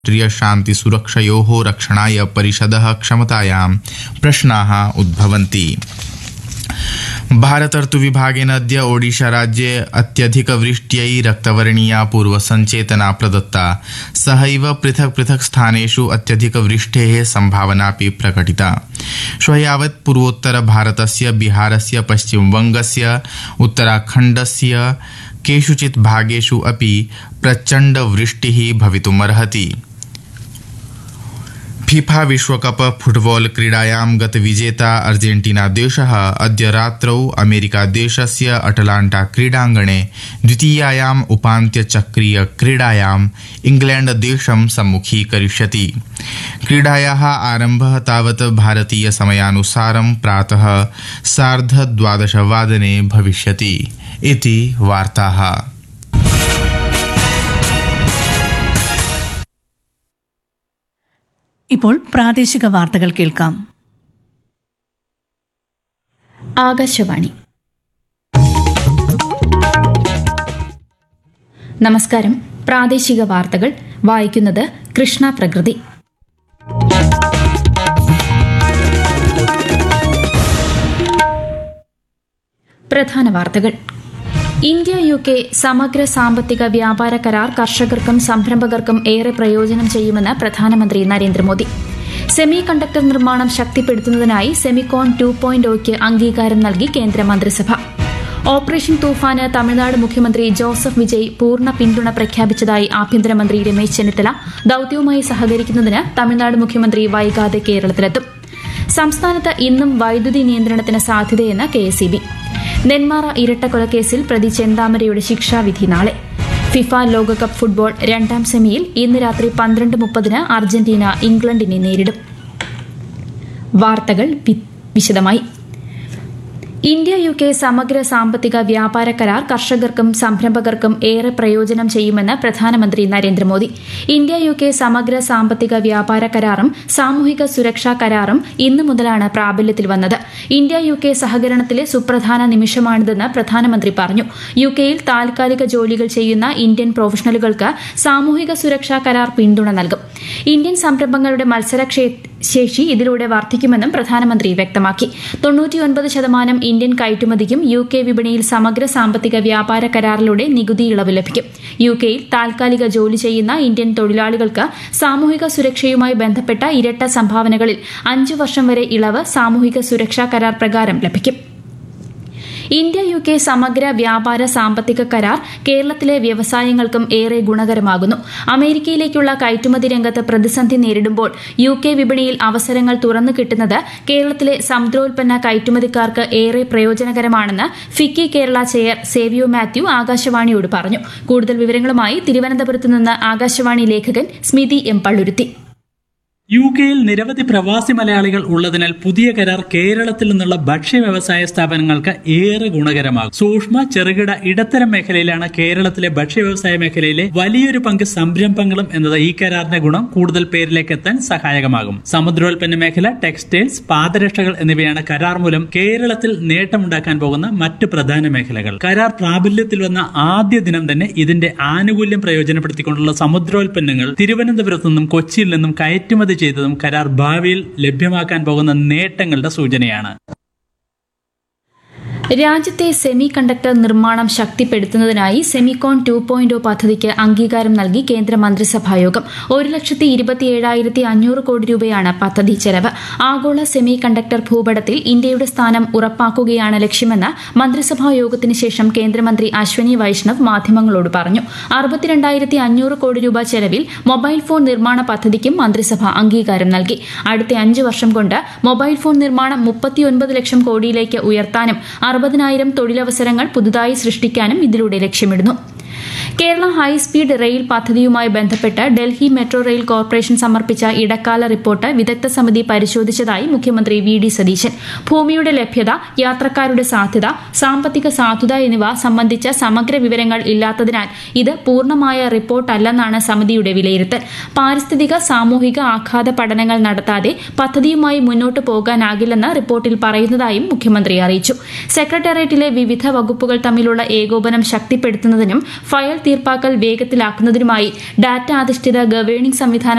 राष्ट्रियशान्तिसुरक्षयोः रक्षणाय परिषदः क्षमतायां प्रश्नाः उद्भवन्ति भारतर्तुविभागेन अद्य ओडिशाराज्ये अत्यधिकवृष्ट्यै रक्तवर्णीया पूर्वसञ्चेतना प्रदत्ता सहैव पृथक् पृथक् स्थानेषु अत्यधिकवृष्टेः सम्भावनापि प्रकटिता श्वः यावत् पूर्वोत्तरभारतस्य बिहारस्य पश्चिमवङ्गस्य उत्तराखण्डस्य केषुचित् भागेषु अपि प्रचण्डवृष्टिः भवितुमर्हति फीफा विश्वकप फुटबॉल क्रीडायां गतविजेता अर्जेन्टीनादेशः अद्य रात्रौ अमेरिकादेशस्य अटलाण्टा क्रीडाङ्गणे द्वितीयायाम् उपान्त्यचक्रीय क्रीडायाम् इङ्ग्लैण्डदेशं सम्मुखीकरिष्यति क्रीडायाः आरम्भः तावत् भारतीयसमयानुसारं प्रातः सार्धद्वादशवादने भविष्यति इति वार्ताः ഇപ്പോൾ പ്രാദേശിക വാർത്തകൾ കേൾക്കാം ആകാശവാണി നമസ്കാരം പ്രാദേശിക വാർത്തകൾ വായിക്കുന്നത് കൃഷ്ണ പ്രകൃതി പ്രധാന വാർത്തകൾ ഇന്ത്യ യു കെ സമഗ്ര സാമ്പത്തിക വ്യാപാര കരാർ കർഷകർക്കും സംരംഭകർക്കും ഏറെ പ്രയോജനം ചെയ്യുമെന്ന് പ്രധാനമന്ത്രി നരേന്ദ്രമോദി സെമി കണ്ടക്ടർ നിർമ്മാണം ശക്തിപ്പെടുത്തുന്നതിനായി സെമികോൺ ടു പോയിന്റ് ഒയ്ക്ക് അംഗീകാരം നൽകി കേന്ദ്ര മന്ത്രിസഭ ഓപ്പറേഷൻ തൂഫാന് തമിഴ്നാട് മുഖ്യമന്ത്രി ജോസഫ് വിജയ് പൂർണ്ണ പിന്തുണ പ്രഖ്യാപിച്ചതായി ആഭ്യന്തരമന്ത്രി രമേശ് ചെന്നിത്തല ദൌത്യവുമായി സഹകരിക്കുന്നതിന് തമിഴ്നാട് മുഖ്യമന്ത്രി വൈകാതെ കേരളത്തിലെത്തും സംസ്ഥാനത്ത് ഇന്നും വൈദ്യുതി നിയന്ത്രണത്തിന് സാധ്യതയെന്ന് കെ എസ് നെന്മാറ ഇരട്ടക്കൊലക്കേസിൽ പ്രതി ചെന്താമരയുടെ ശിക്ഷാവിധി നാളെ ഫിഫ ലോകകപ്പ് ഫുട്ബോൾ രണ്ടാം സെമിയിൽ ഇന്ന് രാത്രി പന്ത്രണ്ട് മുപ്പതിന് അർജന്റീന ഇംഗ്ലണ്ടിനെ നേരിടും വാർത്തകൾ വി- വിശദമായി ഇന്ത്യ യു കെ സമഗ്ര സാമ്പത്തിക വ്യാപാര കരാർ കർഷകർക്കും സംരംഭകർക്കും ഏറെ പ്രയോജനം ചെയ്യുമെന്ന് പ്രധാനമന്ത്രി നരേന്ദ്രമോദി ഇന്ത്യ യു കെ സമഗ്ര സാമ്പത്തിക വ്യാപാര കരാറും സാമൂഹിക സുരക്ഷാ കരാറും ഇന്നു മുതലാണ് പ്രാബല്യത്തിൽ വന്നത് ഇന്ത്യ യു കെ സഹകരണത്തിലെ സുപ്രധാന നിമിഷമാണിതെന്ന് പ്രധാനമന്ത്രി പറഞ്ഞു യു കെയിൽ താൽക്കാലിക ജോലികൾ ചെയ്യുന്ന ഇന്ത്യൻ പ്രൊഫഷണലുകൾക്ക് സാമൂഹിക സുരക്ഷാ കരാർ പിന്തുണ നൽകും ഇന്ത്യൻ സംരംഭങ്ങളുടെ മത്സരക്ഷേ ശേഷി ഇതിലൂടെ വർദ്ധിക്കുമെന്നും പ്രധാനമന്ത്രി വ്യക്തമാക്കി തൊണ്ണൂറ്റിയൊൻപത് ശതമാനം ഇന്ത്യൻ കയറ്റുമതിക്കും യു കെ വിപണിയിൽ സമഗ്ര സാമ്പത്തിക വ്യാപാര കരാറിലൂടെ നികുതി ഇളവ് ലഭിക്കും യു കെയിൽ താൽക്കാലിക ജോലി ചെയ്യുന്ന ഇന്ത്യൻ തൊഴിലാളികൾക്ക് സാമൂഹിക സുരക്ഷയുമായി ബന്ധപ്പെട്ട ഇരട്ട സംഭാവനകളിൽ അഞ്ചു വർഷം വരെ ഇളവ് സാമൂഹിക സുരക്ഷാ കരാർ പ്രകാരം ലഭിക്കും ഇന്ത്യ യു കെ സമഗ്ര വ്യാപാര സാമ്പത്തിക കരാർ കേരളത്തിലെ വ്യവസായങ്ങൾക്കും ഏറെ ഗുണകരമാകുന്നു അമേരിക്കയിലേക്കുള്ള കയറ്റുമതി രംഗത്ത് പ്രതിസന്ധി നേരിടുമ്പോൾ യു കെ വിപണിയിൽ അവസരങ്ങൾ തുറന്നു കിട്ടുന്നത് കേരളത്തിലെ സമുദ്രോൽപ്പന്ന കയറ്റുമതിക്കാർക്ക് ഏറെ പ്രയോജനകരമാണെന്ന് ഫിക്കി കേരള ചെയർ സേവിയോ മാത്യു ആകാശവാണിയോട് പറഞ്ഞു കൂടുതൽ വിവരങ്ങളുമായി തിരുവനന്തപുരത്ത് നിന്ന് ആകാശവാണി ലേഖകൻ സ്മിതി എം പള്ളുരുത്തി യു കെയിൽ നിരവധി പ്രവാസി മലയാളികൾ ഉള്ളതിനാൽ പുതിയ കരാർ കേരളത്തിൽ നിന്നുള്ള ഭക്ഷ്യ വ്യവസായ സ്ഥാപനങ്ങൾക്ക് ഏറെ ഗുണകരമാകും സൂക്ഷ്മ ചെറുകിട ഇടത്തരം മേഖലയിലാണ് കേരളത്തിലെ ഭക്ഷ്യ വ്യവസായ മേഖലയിലെ വലിയൊരു പങ്ക് സംരംഭങ്ങളും എന്നത് ഈ കരാറിന്റെ ഗുണം കൂടുതൽ പേരിലേക്ക് എത്താൻ സഹായകമാകും സമുദ്രോൽപ്പന്ന മേഖല ടെക്സ്റ്റൈൽസ് പാദരക്ഷകൾ എന്നിവയാണ് കരാർ മൂലം കേരളത്തിൽ നേട്ടമുണ്ടാക്കാൻ പോകുന്ന മറ്റ് പ്രധാന മേഖലകൾ കരാർ പ്രാബല്യത്തിൽ വന്ന ആദ്യ ദിനം തന്നെ ഇതിന്റെ ആനുകൂല്യം പ്രയോജനപ്പെടുത്തിക്കൊണ്ടുള്ള സമുദ്രോൽപ്പന്നങ്ങൾ തിരുവനന്തപുരത്തു നിന്നും കൊച്ചിയിൽ നിന്നും കയറ്റുമതി ചെയ്തതും കരാർ ഭാവിയിൽ ലഭ്യമാക്കാൻ പോകുന്ന നേട്ടങ്ങളുടെ സൂചനയാണ് രാജ്യത്തെ സെമി കണ്ടക്ടർ നിർമ്മാണം ശക്തിപ്പെടുത്തുന്നതിനായി സെമികോൺ ടു പോയിന്റ് പദ്ധതിക്ക് അംഗീകാരം നൽകി കേന്ദ്ര മന്ത്രിസഭായോഗം ഒരു ലക്ഷത്തി ഇരുപത്തിയേഴായിരത്തി അഞ്ഞൂറ് കോടി രൂപയാണ് പദ്ധതി ചെലവ് ആഗോള സെമി കണ്ടക്ടർ ഭൂപടത്തിൽ ഇന്ത്യയുടെ സ്ഥാനം ഉറപ്പാക്കുകയാണ് ലക്ഷ്യമെന്ന് മന്ത്രിസഭാ യോഗത്തിന് ശേഷം കേന്ദ്രമന്ത്രി അശ്വനി വൈഷ്ണവ് മാധ്യമങ്ങളോട് പറഞ്ഞു അറുപത്തിരണ്ടായിരത്തി അഞ്ഞൂറ് കോടി രൂപ ചെലവിൽ മൊബൈൽ ഫോൺ നിർമ്മാണ പദ്ധതിക്കും മന്ത്രിസഭ അംഗീകാരം നൽകി അടുത്ത അഞ്ച് വർഷം കൊണ്ട് മൊബൈൽ ഫോൺ നിർമ്മാണം മുപ്പത്തിയൊൻപത് ലക്ഷം കോടിയിലേക്ക് ഉയർത്താനും അറുപതിനായിരം തൊഴിലവസരങ്ങൾ പുതുതായി സൃഷ്ടിക്കാനും ഇതിലൂടെ ലക്ഷ്യമിടുന്നു കേരള ഹൈസ്പീഡ് റെയിൽ പദ്ധതിയുമായി ബന്ധപ്പെട്ട് ഡൽഹി മെട്രോ റെയിൽ കോർപ്പറേഷൻ സമർപ്പിച്ച ഇടക്കാല റിപ്പോർട്ട് വിദഗ്ധ സമിതി പരിശോധിച്ചതായി മുഖ്യമന്ത്രി വി ഡി സതീശൻ ഭൂമിയുടെ ലഭ്യത യാത്രക്കാരുടെ സാധ്യത സാമ്പത്തിക സാധുത എന്നിവ സംബന്ധിച്ച സമഗ്ര വിവരങ്ങൾ ഇല്ലാത്തതിനാൽ ഇത് പൂർണ്ണമായ റിപ്പോർട്ടല്ലെന്നാണ് സമിതിയുടെ വിലയിരുത്തൽ പാരിസ്ഥിതിക സാമൂഹിക ആഘാത പഠനങ്ങൾ നടത്താതെ പദ്ധതിയുമായി മുന്നോട്ട് പോകാനാകില്ലെന്ന് റിപ്പോർട്ടിൽ പറയുന്നതായും മുഖ്യമന്ത്രി അറിയിച്ചു സെക്രട്ടേറിയറ്റിലെ വിവിധ വകുപ്പുകൾ തമ്മിലുള്ള ഏകോപനം ശക്തിപ്പെടുത്തുന്നതിനും ഫയൽ തീർപ്പാക്കൽ വേഗത്തിലാക്കുന്നതിനുമായി ഡാറ്റ അധിഷ്ഠിത ഗവേണിംഗ് സംവിധാനം